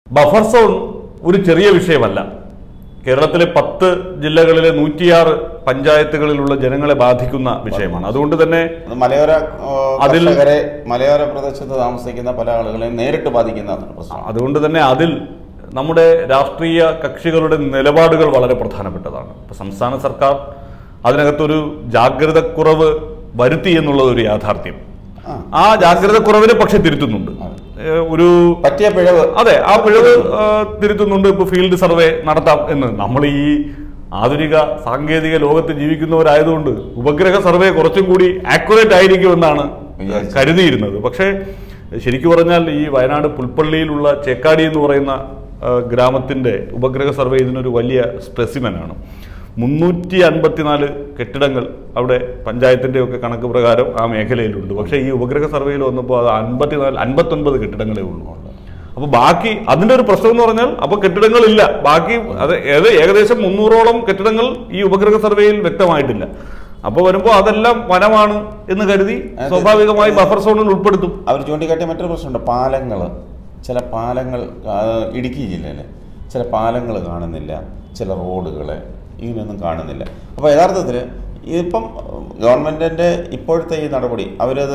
Buffer zone ഒരു ചെറിയ വിഷയമല്ല കേരളത്തിലെ പത്ത് ജില്ലകളിലെ നൂറ്റിയാറ് പഞ്ചായത്തുകളിലുള്ള ജനങ്ങളെ ബാധിക്കുന്ന വിഷയമാണ് അതുകൊണ്ട് തന്നെ അത് മലയോര ആ, അതിൽ- കർഷകരെ മലയോര പ്രദേശത്ത് താമസിക്കുന്ന പല ആളുകളെയും നേരിട്ട് ബാധിക്കുന്ന ഒരു പ്രശ്നമാണ് അതുകൊണ്ട് തന്നെ അതിൽ നമ്മുടെ രാഷ്ട്രീയ കക്ഷികളുടെ നിലപാടുകൾ വളരെ പ്രധാനപ്പെട്ടതാണ് ഇപ്പൊ സംസ്ഥാന സർക്കാർ അതിനകത്തൊരു ജാഗ്രത കുറവ് വരുത്തി എന്നുള്ളത് ഒരു യാഥാർത്ഥ്യം ആ. ആ ജാഗ്രത കുറവിനെ പക്ഷെ തിരുത്തുന്നുണ്ട് ഏഹ് ഒരു പറ്റിയ പിഴവ് അതെ ആ പിഴവ് ആ, തിരുത്തുന്നുണ്ട് ഇപ്പൊ ഫീൽഡ് സർവേ നടത്താം എന്ന് നമ്മൾ ഈ ആധുനിക സാങ്കേതിക ലോകത്ത് ജീവിക്കുന്നവരായതുകൊണ്ട് ഉപഗ്രഹ സർവേ കുറച്ചും കൂടി ആക്യുറേറ്റ് ആയിരിക്കുമെന്നാണ് വിചാരിച്ചു. കരുതിയിരുന്നത് പക്ഷേ ശരിക്കു പറഞ്ഞാൽ ഈ വയനാട് പുൽപ്പള്ളിയിലുള്ള ചേക്കാടി എന്ന് പറയുന്ന ആ, ഗ്രാമത്തിന്റെ ഉപഗ്രഹ സർവേ ഇതിനൊരു വലിയ സ്പെസിമെനാണ് മുന്നൂറ്റി അൻപത്തിനാല് കെട്ടിടങ്ങൾ അവിടെ പഞ്ചായത്തിന്റെ ഒക്കെ കണക്ക് പ്രകാരം ആ മേഖലയിലുണ്ട് പക്ഷേ ഈ ഉപഗ്രഹ സർവേയിൽ വന്നപ്പോൾ അത് അൻപത്തിനാല് അൻപത്തൊൻപത് കെട്ടിടങ്ങളേ ഉള്ളൂ അപ്പൊ ബാക്കി അതിന്റെ ഒരു പ്രശ്നം എന്ന് പറഞ്ഞാൽ അപ്പൊ കെട്ടിടങ്ങളില്ല ബാക്കി അത് ഏത് ഏകദേശം മുന്നൂറോളം കെട്ടിടങ്ങൾ ഈ ഉപഗ്രഹ സർവേയിൽ വ്യക്തമായിട്ടില്ല അപ്പൊ വരുമ്പോൾ അതെല്ലാം വനമാണ് എന്ന് കരുതി സ്വാഭാവികമായി ബഫർ സോണിൽ ഉൾപ്പെടുത്തും അവർ ചൂണ്ടിക്കാട്ടിയ മറ്റൊരു പ്രശ്നമുണ്ട് പാലങ്ങൾ ചില പാലങ്ങൾ ആ, ഇടുക്കി ജില്ലയിൽ ചില പാലങ്ങൾ കാണുന്നില്ല ചില റോഡുകൾ ഇങ്ങനെയൊന്നും കാണുന്നില്ല അപ്പോൾ യഥാർത്ഥത്തിൽ ഇപ്പം ഗവൺമെൻറ്റിൻ്റെ ഇപ്പോഴത്തെ ഈ നടപടി അവരത്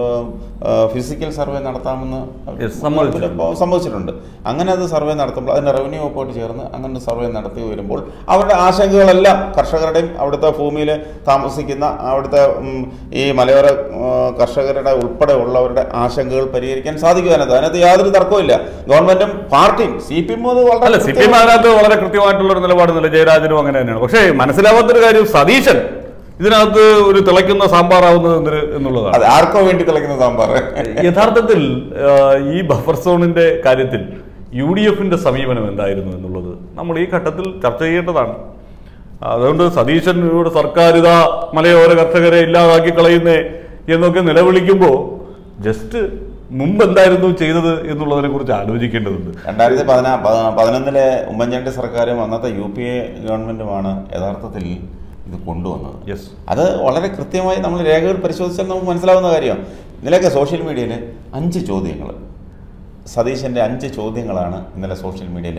ഫിസിക്കൽ സർവേ നടത്താമെന്ന് അവര് Yes, സമ്മതിച്ചിട്ടുണ്ട്. ഇപ്പോൾ സമ്മതിച്ചിട്ടുണ്ട് അങ്ങനെ അത് സർവേ നടത്തുമ്പോൾ അതിൻ്റെ റവന്യൂ വകുപ്പോട്ട് ചേർന്ന് അങ്ങനെ സർവേ നടത്തി വരുമ്പോൾ അവരുടെ ആശങ്കകളെല്ലാം കർഷകരുടെയും അവിടുത്തെ ഭൂമിയിൽ താമസിക്കുന്ന അവിടുത്തെ ഉം, ഈ മലയോര ആ, കർഷകരുടെ ഉൾപ്പെടെ ഉള്ളവരുടെ ആശങ്കകൾ പരിഹരിക്കാൻ സാധിക്കും അതിനകത്ത് അതിനകത്ത് യാതൊരു തർക്കവുമില്ല ഗവൺമെന്റും പാർട്ടിയും സി പി എം അത് അല്ല വളരെ സി പി എം അതിനകത്ത് വളരെ കൃത്യമായിട്ടുള്ള ഒരു നിലപാടുന്നില്ല ജയരാജനും അങ്ങനെ തന്നെയാണ് പക്ഷേ മനസ്സിലാവാത്തൊരു കാര്യം സതീശൻ ഇതിനകത്ത് ഒരു തിളയ്ക്കുന്ന സാമ്പാറാവുന്നത് എന്തിന് എന്നുള്ളതാണ് അതെ ആർക്കോ വേണ്ടി തിളയ്ക്കുന്ന സാമ്പാർ യഥാർത്ഥത്തിൽ ആ, ഈ ബഫർ സോണിന്റെ കാര്യത്തിൽ യു ഡി എഫിന്റെ സമീപനം എന്തായിരുന്നു എന്നുള്ളത് നമ്മൾ ഈ ഘട്ടത്തിൽ ചർച്ച ചെയ്യേണ്ടതാണ് അതുകൊണ്ട് സതീശൻ ഇവിടെ സർക്കാർ ഇതാ മലയോര കർഷകരെ ഇല്ലാതാക്കി കളയുന്നേ എന്നൊക്കെ നിലവിളിക്കുമ്പോൾ ജസ്റ്റ് മുമ്പ് എന്തായിരുന്നു ചെയ്തത് എന്നുള്ളതിനെ കുറിച്ച് ആലോചിക്കേണ്ടതുണ്ട് രണ്ടായിരത്തി പതിനാ പ- പതിനൊന്നിലെ ഉമ്മൻചാണ്ടി സർക്കാരും അന്നത്തെ യു പി എ ഗവൺമെന്റുമാണ് യഥാർത്ഥത്തിൽ ഇത് കൊണ്ടുവന്നത് യെസ് അത് വളരെ കൃത്യമായി നമ്മൾ രേഖകൾ പരിശോധിച്ചാൽ നമുക്ക് മനസ്സിലാവുന്ന കാര്യമാണ് ഇന്നലെയൊക്കെ സോഷ്യൽ മീഡിയയിൽ അഞ്ച് ചോദ്യങ്ങൾ സതീശൻ്റെ അഞ്ച് ചോദ്യങ്ങളാണ് ഇന്നലെ സോഷ്യൽ മീഡിയയിൽ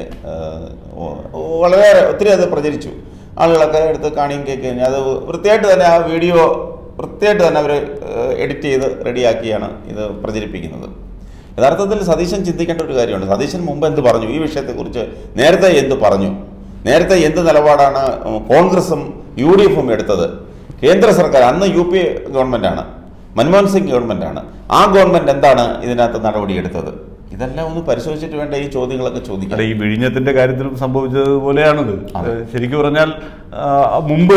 വളരെ ഒത്തിരി അത് പ്രചരിച്ചു ആളുകളൊക്കെ എടുത്ത് കാണിയും കേൾക്കുകയും അത് വൃത്തിയായിട്ട് തന്നെ ആ വീഡിയോ വൃത്തിയായിട്ട് തന്നെ അവർ എഡിറ്റ് ചെയ്ത് റെഡിയാക്കിയാണ് ഇത് പ്രചരിപ്പിക്കുന്നത് യഥാർത്ഥത്തിൽ സതീശൻ ചിന്തിക്കേണ്ട ഒരു കാര്യമുണ്ട് സതീശൻ മുമ്പ് എന്ത് പറഞ്ഞു ഈ വിഷയത്തെക്കുറിച്ച് നേരത്തെ എന്ത് പറഞ്ഞു നേരത്തെ എന്ത് നിലപാടാണ് ഉം, കോൺഗ്രസും യു ഡി എഫും എടുത്തത് കേന്ദ്ര സർക്കാർ അന്ന് യു പി എ ഗവൺമെൻറ്റാണ് മൻമോഹൻ സിംഗ് ഗവൺമെൻറ്റാണ് ആ ഗവൺമെൻറ് എന്താണ് ഇതിനകത്ത് നടപടിയെടുത്തത് ഇതെല്ലാം ഒന്ന് പരിശോധിച്ചിട്ട് വേണ്ട ഈ ചോദ്യങ്ങളൊക്കെ ചോദിക്കാൻ അല്ല ഈ വിഴിഞ്ഞത്തിന്റെ കാര്യത്തിലും സംഭവിച്ചതുപോലെയാണിത് ശരിക്കും പറഞ്ഞാൽ ആ, മുമ്പ്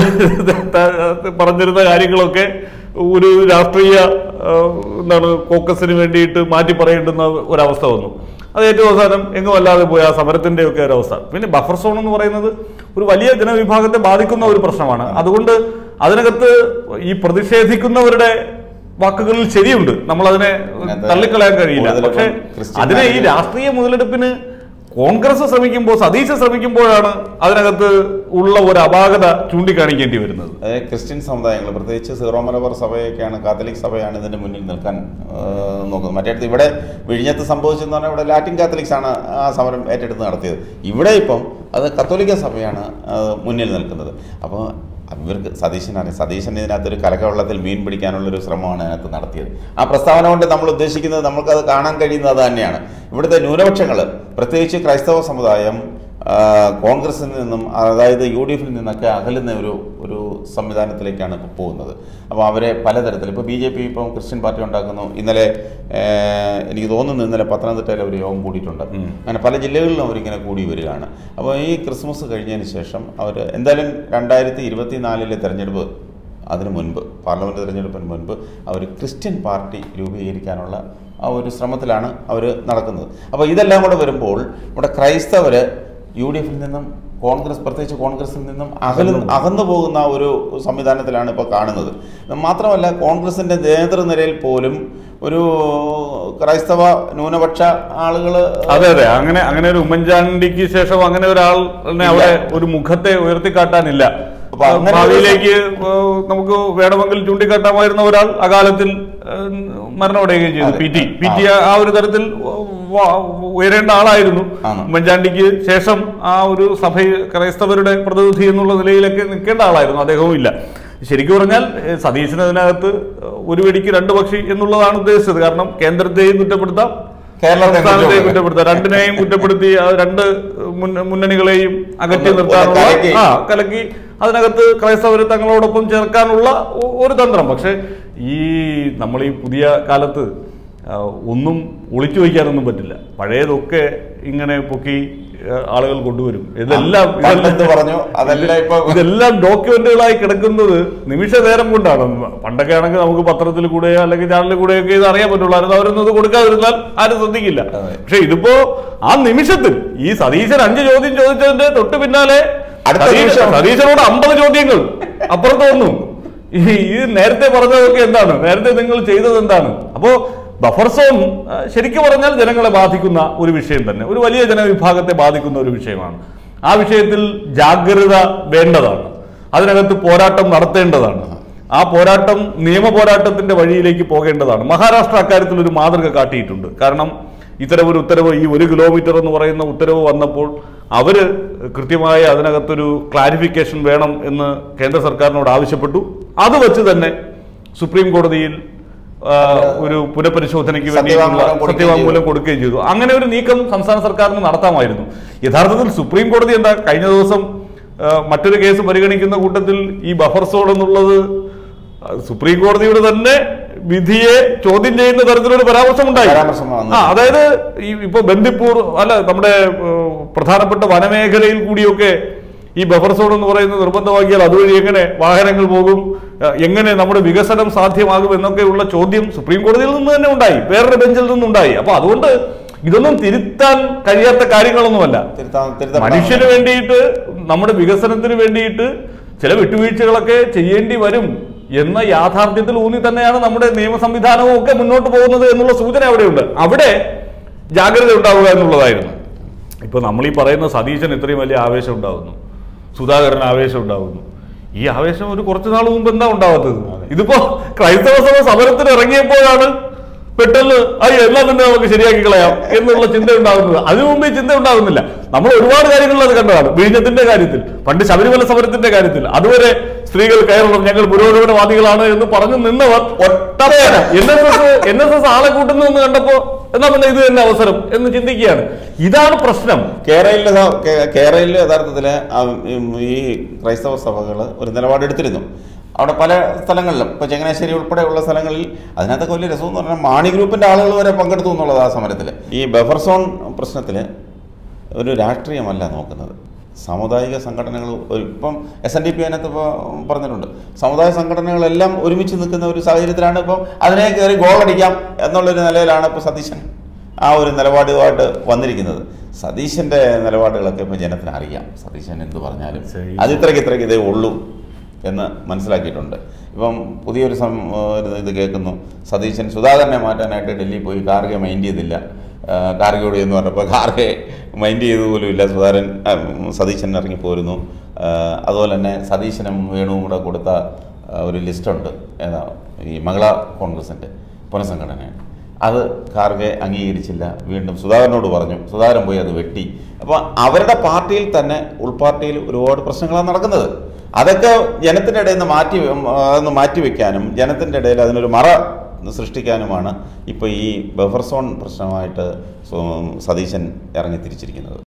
പറഞ്ഞിരുന്ന കാര്യങ്ങളൊക്കെ ഒരു രാഷ്ട്രീയ ആ, എന്താണ് കോക്കസിന് വേണ്ടിയിട്ട് മാറ്റി പറയേണ്ടുന്ന ഒരവസ്ഥ വന്നു അത് ഏറ്റവും അവസാനം എങ്ങും അല്ലാതെ പോയി ആ സമരത്തിന്റെ ഒക്കെ ഒരവസ്ഥ പിന്നെ ബഫർ സോൺ എന്ന് പറയുന്നത് ഒരു വലിയ ജനവിഭാഗത്തെ ബാധിക്കുന്ന ഒരു പ്രശ്നമാണ് അതുകൊണ്ട് അതിനകത്ത് ഈ പ്രതിഷേധിക്കുന്നവരുടെ വാക്കുകളിൽ ശരിയുണ്ട് നമ്മൾ അതിനെ അതിനകത്ത് തള്ളിക്കളയാൻ കഴിയില്ല കൂടുതലും പക്ഷേ ക്രിസ്ത്യൻ അതിനെ ഈ നായകർ- രാഷ്ട്രീയ മുതലെടുപ്പിന് കോൺഗ്രസ് ശ്രമിക്കുമ്പോൾ സതീശ് ശ്രമിക്കുമ്പോഴാണ് അതിനകത്ത് ഉള്ള ഒരു അപാകത ചൂണ്ടിക്കാണിക്കേണ്ടി വരുന്നത് അതായത് ക്രിസ്ത്യൻ സമുദായങ്ങൾ പ്രത്യേകിച്ച് സീറോ മലബാർ സഭയൊക്കെയാണ് കാത്തലിക് സഭയാണ് ഇതിന്റെ മുന്നിൽ നിൽക്കാൻ ആ, നോക്കുന്നത് മറ്റേടത്ത് ഇവിടെ വിഴിഞ്ഞത്ത് സംഭവിച്ചെന്ന് പറഞ്ഞാൽ ഇവിടെ ലാറ്റിൻ കാത്തലിക്സ് ആണ് ആ സമരം ഏറ്റെടുത്ത് നടത്തിയത് ഇവിടെ ഇപ്പം അത് കത്തോലിക്ക സഭയാണ് ആ, മുന്നിൽ നിൽക്കുന്നത് അപ്പോൾ ഇവർക്ക് സതീശനാണ് സതീശൻ ഇതിനകത്തൊരു കലക്കവെള്ളത്തിൽ മീൻ പിടിക്കാനുള്ളൊരു ശ്രമമാണ് അതിനകത്ത് നടത്തിയത് ആ പ്രസ്താവന കൊണ്ട് നമ്മൾ ഉദ്ദേശിക്കുന്നത് നമുക്കത് കാണാൻ കഴിയുന്നത് അത് തന്നെയാണ് ഇവിടുത്തെ ന്യൂനപക്ഷങ്ങൾ പ്രത്യേകിച്ച് ക്രൈസ്തവ സമുദായം ആ, കോൺഗ്രസിൽ നിന്നും അതായത് യു ഡി എഫിൽ നിന്നൊക്കെ അകലുന്ന ഒരു ഒരു സംവിധാനത്തിലേക്കാണ് ഇപ്പോൾ പോകുന്നത് അപ്പോൾ അവരെ പലതരത്തിൽ ഇപ്പോൾ ബി ജെ പി ഇപ്പം ക്രിസ്ത്യൻ പാർട്ടി ഉണ്ടാക്കുന്നു ഇന്നലെ ഏ, എനിക്ക് തോന്നുന്നു ഇന്നലെ പത്തനംതിട്ടയിൽ ഒരു യോഗം കൂടിയിട്ടുണ്ട് അങ്ങനെ പല ജില്ലകളിലും അവരിങ്ങനെ കൂടി വരികയാണ് അപ്പോൾ ഈ ക്രിസ്മസ് കഴിഞ്ഞതിന് ശേഷം അവർ എന്തായാലും രണ്ടായിരത്തി ഇരുപത്തി നാലിലെ തെരഞ്ഞെടുപ്പ് അതിനു മുൻപ് പാർലമെൻറ്റ് തിരഞ്ഞെടുപ്പിന് മുൻപ് അവർ ക്രിസ്ത്യൻ പാർട്ടി രൂപീകരിക്കാനുള്ള ആ ഒരു ശ്രമത്തിലാണ് അവർ നടക്കുന്നത് അപ്പോൾ ഇതെല്ലാം കൂടെ വരുമ്പോൾ ഇവിടെ ക്രൈസ്തവർ യു ഡി എഫിൽ നിന്നും കോൺഗ്രസ് പ്രത്യേകിച്ച് കോൺഗ്രസിൽ നിന്നും അകന്നു അകന്നു പോകുന്ന ഒരു സംവിധാനത്തിലാണ് ഇപ്പോൾ കാണുന്നത് മാത്രമല്ല കോൺഗ്രസിൻ്റെ നേതൃനിരയിൽ പോലും ഒരു ക്രൈസ്തവ ന്യൂനപക്ഷ ആളുകൾ അതെ അതെ അങ്ങനെ അങ്ങനെ ഒരു ഉമ്മൻചാണ്ടിക്ക് ശേഷം അങ്ങനെ ഒരാളിനെ അവിടെ ഒരു മുഖത്തെ ഉയർത്തിക്കാട്ടാനില്ല അപ്പൊ അങ്ങനെ ഒരു ഭാവിയിലേക്ക് ഏഹ്, നമുക്ക് വേണമെങ്കിൽ ചൂണ്ടിക്കാട്ടാമായിരുന്ന ഒരാൾ അകാലത്തിൽ ഏഹ്, മരണമടയുകയും ചെയ്തു അതെ. പി ടി പി ടി ആ. ആ ഒരു തരത്തിൽ വ- ഉയരേണ്ട ആളായിരുന്നു ആണ്. ഉമ്മൻചാണ്ടിക്ക് ശേഷം ആ ഒരു സഭ ക്രൈസ്തവരുടെ പ്രതിനിധി എന്നുള്ള നിലയിലൊക്കെ നിൽക്കേണ്ട ആളായിരുന്നു അദ്ദേഹവും ഇല്ല ശരിക്കും പറഞ്ഞാൽ ഏഹ്, സതീശന് അതിനകത്ത് ഒരു വെടിക്ക് രണ്ട് പക്ഷി എന്നുള്ളതാണ് ഉദ്ദേശിച്ചത് കാരണം കേന്ദ്രത്തെയും കുറ്റപ്പെടുത്താം കേരളത്തെ സംസ്ഥാനത്തെയും കുറ്റപ്പെടുത്താം. കുറ്റപ്പെടുത്താം രണ്ടിനെയും കുറ്റപ്പെടുത്തി ആ രണ്ട് മുന്ന- മുന്നണികളെയും അകറ്റി ഒന്ന് നിർത്താനുള്ള കലക്കി. ആ കലക്കി അതിനകത്ത് ക്രൈസ്തവരെ തങ്ങളോടൊപ്പം ചേർക്കാനുള്ള ഒ- ഒരു തന്ത്രം പക്ഷെ ഈ നമ്മൾ ഈ പുതിയ കാലത്ത് ആ, ഒന്നും ഒളിച്ചു വയ്ക്കാനൊന്നും പറ്റില്ല പഴയതൊക്കെ ഇങ്ങനെ പൊക്കി ആ, ആളുകൾ കൊണ്ടുവരും ഇതെല്ലാം പണ്ടെന്ത് പറഞ്ഞു അതെല്ലാം ഇപ്പൊ ഇതെല്ലാം ഡോക്യുമെന്റുകളായി കിടക്കുന്നത് നിമിഷ നേരം കൊണ്ടാണ് പണ്ടൊക്കെ ആണെങ്കിൽ നമുക്ക് പത്രത്തിൽ കൂടെയോ അല്ലെങ്കിൽ ചാനലിൽ കൂടെയൊക്കെ ഇത് അറിയാൻ പറ്റുള്ളായിരുന്നു അവരൊന്നും ഇത് കൊടുക്കാതിരുന്നാൽ ആരും ശ്രദ്ധിക്കില്ല അതെ. പക്ഷെ ഇതിപ്പോ ആ നിമിഷത്തിൽ ഈ സതീശൻ അഞ്ച് ചോദ്യം ചോദിച്ചതിന്റെ തൊട്ട് പിന്നാലെ അടുത്ത സതീശൻ- നിമിഷം. സതീശനോട് അമ്പത് ചോദ്യങ്ങൾ അപ്പുറത്ത് വന്നു ഈ ഈ നേരത്തെ പറഞ്ഞതൊക്കെ എന്താണ് നേരത്തെ നിങ്ങൾ ചെയ്തത് എന്താണ് അപ്പോ ബഫർ സോൺ ആ, ശരിക്കും പറഞ്ഞാൽ ജനങ്ങളെ ബാധിക്കുന്ന ഒരു വിഷയം തന്നെ ഒരു വലിയ ജനവിഭാഗത്തെ ബാധിക്കുന്ന ഒരു വിഷയമാണ് ആ വിഷയത്തിൽ ജാഗ്രത വേണ്ടതാണ് അതിനകത്ത് പോരാട്ടം നടത്തേണ്ടതാണ് ആ പോരാട്ടം നിയമ പോരാട്ടത്തിന്റെ വഴിയിലേക്ക് പോകേണ്ടതാണ് മഹാരാഷ്ട്ര അക്കാര്യത്തിൽ ഒരു മാതൃക കാട്ടിയിട്ടുണ്ട് കാരണം ഇത്തരം ഒരു ഉത്തരവ് ഈ ഒരു കിലോമീറ്റർ എന്ന് പറയുന്ന ഉത്തരവ് വന്നപ്പോൾ അവര് കൃത്യമായ അതിനകത്തൊരു ക്ലാരിഫിക്കേഷൻ വേണം എന്ന് കേന്ദ്ര സർക്കാരിനോട് ആവശ്യപ്പെട്ടു അത് വെച്ച് തന്നെ സുപ്രീം കോടതിയിൽ ആ, ഒരു പുനഃപരിശോധനയ്ക്ക് വേണ്ടിയിട്ടുള്ള സത്യവാങ്മൂലം കൊടുക്കുകയും സത്യവാങ്മൂലം കൊടുക്കുകയും ചെയ്തു അങ്ങനെ ഒരു നീക്കം സംസ്ഥാന സർക്കാരിന് നടത്താമായിരുന്നു യഥാർത്ഥത്തിൽ സുപ്രീം കോടതി എന്താ കഴിഞ്ഞ ദിവസം ആ, മറ്റൊരു കേസ് പരിഗണിക്കുന്ന കൂട്ടത്തിൽ ഈ ബഫർ സോൺ എന്നുള്ളത് ആ, സുപ്രീം കോടതിയുടെ തന്നെ വിധിയെ ചോദ്യം ചെയ്യുന്ന തരത്തിലൊരു പരാമർശം ഉണ്ടായി പരാമർശം വന്നു. ആ അതായത് ഈ ഇപ്പൊ ബന്ദിപ്പൂർ അല്ല നമ്മുടെ ഏഹ്, പ്രധാനപ്പെട്ട വനമേഖലയിൽ കൂടിയൊക്കെ ഈ ബഫർ സോൺ എന്ന് പറയുന്നത് നിർബന്ധമാക്കിയാൽ അതുവഴി എങ്ങനെ വാഹനങ്ങൾ പോകും ഏഹ്, എങ്ങനെ നമ്മുടെ വികസനം സാധ്യമാകും എന്നൊക്കെയുള്ള ചോദ്യം സുപ്രീം കോടതിയിൽ നിന്ന് തന്നെ ഉണ്ടായി വേറൊരു ബെഞ്ചിൽ നിന്നുണ്ടായി അപ്പൊ അതുകൊണ്ട് ഇതൊന്നും തിരുത്താൻ കഴിയാത്ത കാര്യങ്ങളൊന്നുമല്ല തിരുത്താൻ തിരുത്താൻ മനുഷ്യന് വേണ്ടിയിട്ട് നമ്മുടെ വികസനത്തിന് വേണ്ടിയിട്ട് ചില വിട്ടുവീഴ്ചകളൊക്കെ ചെയ്യേണ്ടി വരും എന്ന യാഥാർത്ഥ്യത്തിൽ ഊന്നി തന്നെയാണ് നമ്മുടെ നിയമ സംവിധാനവും ഒക്കെ മുന്നോട്ട് പോകുന്നത് എന്നുള്ള സൂചന അവിടെയുണ്ട് അവിടെ ജാഗ്രത ഉണ്ടാവുക എന്നുള്ളതായിരുന്നു ഇപ്പൊ നമ്മൾ ഈ പറയുന്ന സതീശൻ ഇത്രയും വലിയ ആവേശം ഉണ്ടാവുന്നു സുധാകരൻ ആവേശം ഉണ്ടാവുന്നു ഈ ആവേശം ഒരു കുറച്ചു നാൾ മുമ്പ് എന്താ ഉണ്ടാവാത്തത് ഇതിപ്പോ ക്രൈസ്തവ സഭ സമരത്തിന് ഇറങ്ങിയപ്പോഴാണ് പെട്ടെന്ന് അയ്യോ എല്ലാം തന്നെ നമുക്ക് ശരിയാക്കി കളയാം എന്നുള്ള ചിന്ത ഉണ്ടാകുന്നത് അതിനു മുമ്പേ ചിന്ത ഉണ്ടാകുന്നില്ല നമ്മൾ ഒരുപാട് കാര്യങ്ങളിൽ അത് കണ്ടതാണ് വിഴിഞ്ഞത്തിന്റെ കാര്യത്തിൽ പണ്ട് ശബരിമല സമരത്തിന്റെ കാര്യത്തിൽ അതുവരെ സ്ത്രീകൾ കയറണം ഞങ്ങൾ പുരോഗമനവാദികളാണ് എന്ന് പറഞ്ഞു നിന്നവർ ഒട്ടേറെ N S S N S S ആളെ കൂട്ടുന്നു എന്ന് കണ്ടപ്പോ എന്നാ പിന്നെ ഇത് തന്നെ അവസരം എന്ന് ചിന്തിക്കുകയാണ് ഇതാണ് പ്രശ്നം കേരളയിലെ സ- കേ- കേരളയിലെ യഥാർത്ഥത്തിൽ ഈ ക്രൈസ്തവ സഭകൾ ഒരു നിലപാടെടുത്തിരുന്നു അവിടെ പല സ്ഥലങ്ങളിലും ഇപ്പോൾ ചങ്ങനാശ്ശേരി ഉൾപ്പെടെയുള്ള സ്ഥലങ്ങളിൽ അതിനകത്തൊക്കെ വലിയ രസം എന്ന് പറഞ്ഞാൽ മാണി ഗ്രൂപ്പിൻ്റെ ആളുകൾ വരെ പങ്കെടുത്തു എന്നുള്ളത് ആ സമരത്തിൽ ഈ ബഫർ സോൺ പ്രശ്നത്തിൽ ഒരു രാഷ്ട്രീയമല്ല നോക്കുന്നത് സാമുദായിക സംഘടനകൾ ഒരു- ഇപ്പം എസ് എൻ ഡി പി അതിനകത്ത് ഇപ്പോൾ പറഞ്ഞിട്ടുണ്ട് സമുദായ സംഘടനകളെല്ലാം ഒരുമിച്ച് നിൽക്കുന്ന ഒരു സാഹചര്യത്തിലാണ് ഇപ്പം അതിനെ കയറി ഗോളടിക്കാം എന്നുള്ളൊരു നിലയിലാണ് ഇപ്പോൾ സതീശൻ ആ ഒരു നിലപാടുമായിട്ട് വന്നിരിക്കുന്നത് സതീശൻ്റെ നിലപാടുകളൊക്കെ ഇപ്പം ജനത്തിന് അറിയാം സതീശൻ എന്ത് പറഞ്ഞാലും ശരി. അത് ഇത്രയ്ക്ക് ഇത്രയ്ക്ക് ഇതേ ഉള്ളൂ എന്ന് മനസ്സിലാക്കിയിട്ടുണ്ട് ഇപ്പം പുതിയൊരു സം ഒരു ഇത് കേൾക്കുന്നു സതീശൻ സുധാകരനെ മാറ്റാനായിട്ട് ഡൽഹി പോയി കാർഗെ മൈൻഡ് ചെയ്തില്ല ആ, കാർഗയോട് എന്ന് പറഞ്ഞപ്പോൾ കാർഗെ മൈൻഡ് ചെയ്തു പോലും ഇല്ല സുധാകരൻ ആ, സതീശൻ ഇറങ്ങി പോരുന്നു ആ, അതുപോലെ തന്നെ സതീശനും വേണുവും കൂടെ കൊടുത്ത ആ, ഒരു ലിസ്റ്റുണ്ട് ഏതാ ഈ മംഗള കോൺഗ്രസിൻ്റെ പുനഃസംഘടനയാണ് അത് കാർഗെ അംഗീകരിച്ചില്ല വീണ്ടും സുധാകരനോട് പറഞ്ഞു സുധാകരൻ പോയി അത് വെട്ടി അപ്പോൾ അവരുടെ പാർട്ടിയിൽ തന്നെ ഉൾപാർട്ടിയിൽ ഒരുപാട് പ്രശ്നങ്ങളാണ് നടക്കുന്നത് അതൊക്കെ ജനത്തിൻ്റെ ഇടയിൽ നിന്ന് മാറ്റി ഒന്ന് മാറ്റി വെക്കാനും ജനത്തിൻ്റെ ഇടയിൽ അതിനൊരു മറ സൃഷ്ടിക്കാനുമാണ് ഇപ്പോൾ ഈ ബഫർ സോൺ പ്രശ്നമായിട്ട് സോ- സതീശൻ ഇറങ്ങി തിരിച്ചിരിക്കുന്നത്